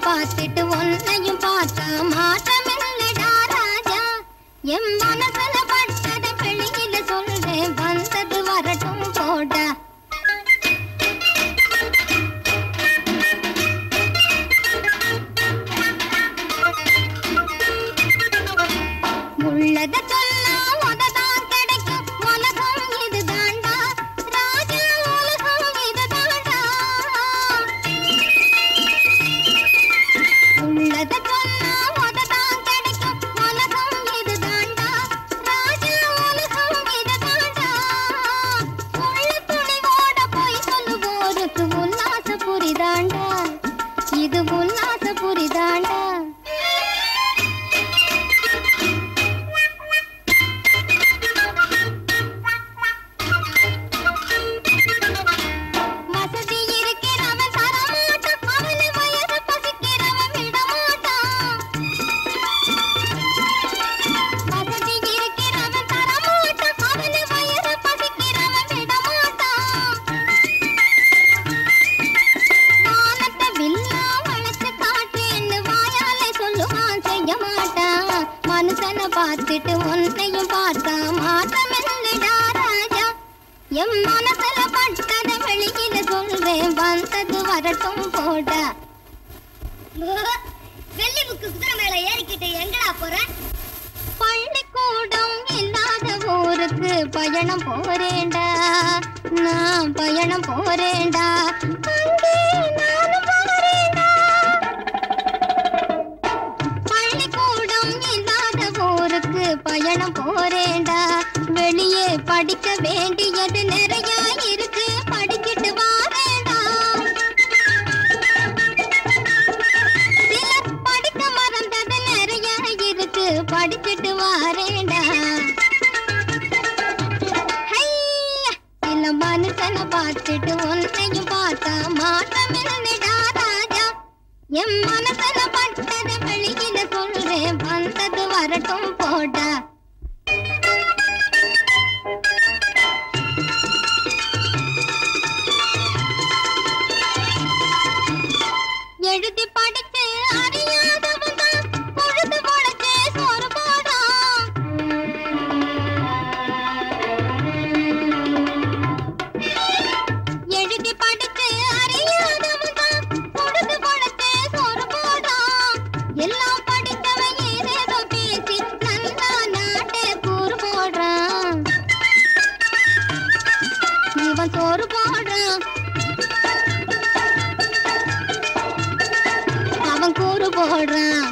பார்த்துட்டு உன்னையும் பார்த்தா மாற்றமில்லடா ராஜா என் மனசுல பட்டத வெளியில சொல்றேன் வந்தது வரட்டும் போடா உள்ளத சொன்னா உததான் கிடைக்கும் உலகம் இதுதாண்டா ராஜா உலகம் இதுதாண்டா உள்ளத சொன்னா உததான் கிடைக்கும் உலகம் இதுதாண்டா ராஜா உலகம் இதுதாண்டா உள்ள துணிவோட போய் சொல்லுவோருக்கு உல்லாச புரிதாண்டா இது உல்லாச புரிதாண்டா வசதி இருக்கிறவன் தரமாட்டான் அவனு வயது பசிக்கிறவன் விடமாட்டான் வசதி இருக்கிறவன் தரமாட்டான் அவனு வயது பசிக்கிறவன் விடமாட்டான் வானத்தை வில்லா வளைச்சு காட்டேன்னு வாயாலே சொல்லுவான் செய்ய மாட்டான் மனுஷனை பார்த்துட்டு உன்னையும் பார்த்தா மாற்றமில்லடா ராஜா என் மனசுல பட்டத வெளியில சொல்றேன் வந்தது வரட்டும் போடா வெள்ளி புக்கு குதிரை மேல ஏறிக்கிட்டு எங்கடா போற பள்ளிக்கூடம் இல்லாத ஊருக்கு பயணம் போறேன்டா நான் பயணம் போறேன்டா அங்கே நானும் போறேன்டா பள்ளிக்கூடம் இல்லாத ஊருக்கு பயணம் போறேன்டா வெளியே படிக்க வேண்டியது நிறைய இருக்கு படிக்கிட்டு வாரேன்டா சிலர் படிக்க மறந்தது நிறைய இருக்கு படிச்சுட்டு வாரேன்டா ஹையா, சில மனுஷனை பார்த்துட்டு உன்னையும் பார்த்தா மாற்றமில்லடா ராஜா என் மனசுல பட்டது வெளியில சொல்றேன் வந்தது வரட்டும் போடா எழுதி படிச்சு அறியாதவன் தான் பொழுது பொழைச்சு சோறு போடான் எழுதி படிச்சு அறியாதவன் தான் பொழுது பொழைச்சு சோறு போடான் எல்லாம் படித்தவன் ஏதேதோ பேசி நல்லா நாட்டை கூறு போடுறான் இவன் சோறு போடுறான் அவன் கூறு போடுறான்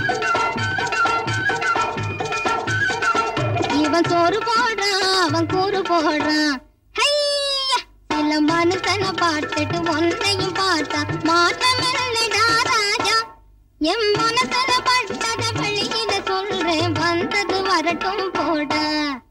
இவன் சோறு போடுறான் அவன் கூறு போடுறான் ஹையா, சில மனுஷனை பார்த்துட்டு உன்னையும் பார்த்தா மாற்றமில்லடா ராஜா என் மனசுல பட்டத வெளியில சொல்றேன் வந்தது வரட்டும் போடா